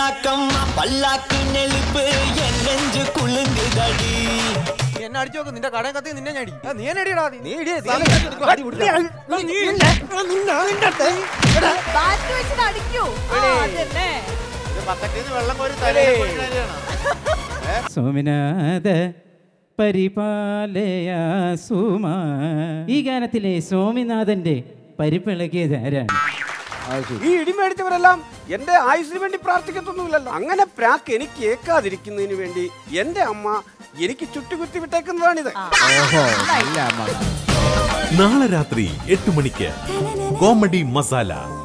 பல்லாக்கம்மா பல்லாக்கு நெருப்பு என் நெஞ்சு குலுங்குதடி എന്നെ അടിച്ചു നോക്ക് നിന്റെ കടയും കത്തി നിന്നെ ഞാൻ അടിക്കും നീ എന്നെ അടിയടാ നീ ഇടിയേ ബാറ്റ് വെച്ചിട്ട് അടിക്കൂ ആ, അതന്നെ വെള്ളം കോരി തലയിൽ കൊണ്ടുവരികയാണ്. സോമനാഥ പരിപാലയ സുമാ ഈ ഗാനത്തിലെ സ്വാമിനാഥന്റെ പരിപ്പിളകിയത് ആരാണ് ഈ ഇടി മേടിച്ചവരെല്ലാം എന്റെ ആയുസിന് വേണ്ടി പ്രാർത്ഥിക്കത്തൊന്നുമില്ലല്ലോ അങ്ങനെ പ്രാക്ക് എനിക്ക് ഏക്കാതിരിക്കുന്നതിന് വേണ്ടി എന്റെ അമ്മ എനിക്ക് ചുട്ടുകുത്തി വിട്ടേക്കുന്നതാണിത് നാളെ രാത്രി എട്ട് മണിക്ക് കോമഡി മസാല